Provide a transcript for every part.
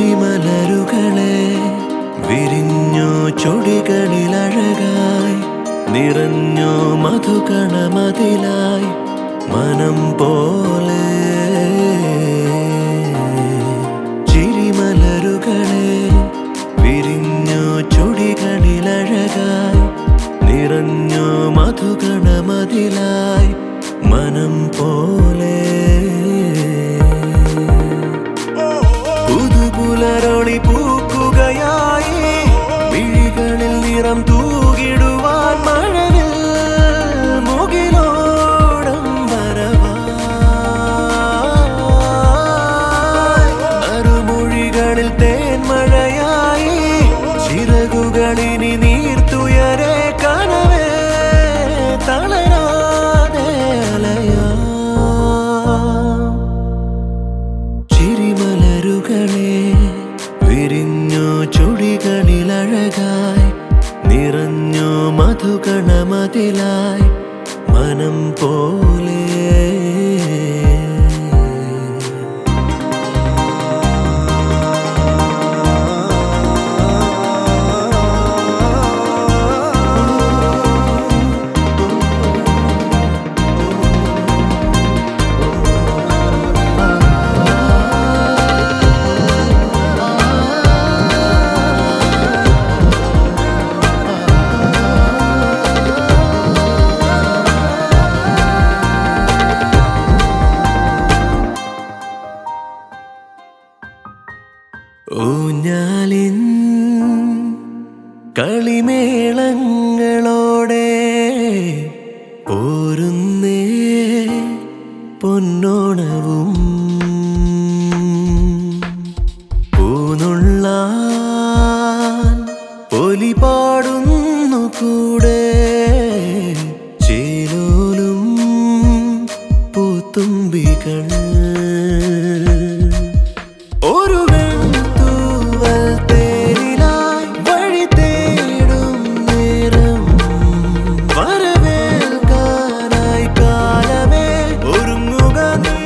ചിരിമലരുകളെ വിരിഞ്ഞോ ചൊടികളിലഴകായി നിറഞ്ഞോ മധുകണമതിലായി മനം പോലെ ചിരിമലരുകളെ വിരിഞ്ഞോ ചൊടികളിലഴകായി നിറഞ്ഞോ മധുകണമതിലായി മനം പോലെ പുതുപുലരൊളി പൂക്കുകയായി വിഴികളിൽ നിറം തൂകിടുവാൻ മഴവിൽ മുകിലോടം വരവായി അരുമൊഴികളിൽ തേൻമഴയായി ചിറകുകളിനി നീർത്തുയരെ കനവേ തളരാതെ അലയാ ചിരിമലരുകളെ വിരിഞ്ഞോ ചുടികളിലഴകായി നിറഞ്ഞോ മധുകണമതിലായി മനം പോലെ ഊഞ്ഞാലിൻ കളിമേളങ്ങളോടെ പോരുന്നേ പൊന്നോണവും പൂനുള്ളാൻ ഒലി പാടുന്നു കൂടെ ചേലോലും പൂത്തുമ്പികൾ ഒരു വെൺതൂവൽ തേനിലായി വഴി തേടും നേരം വരവേൽക്കാനായി കാലമേ ഒരുങ്ങുക നീ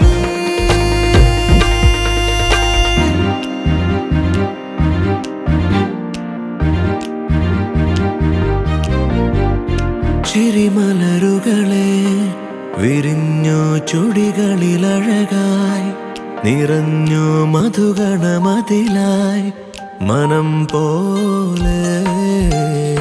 ചിരിമലരുകളെ വിരിഞ്ഞോ ചുടികളിലഴകായി നിറഞ്ഞോ മധുഗണമതിലായി മനം പോലെ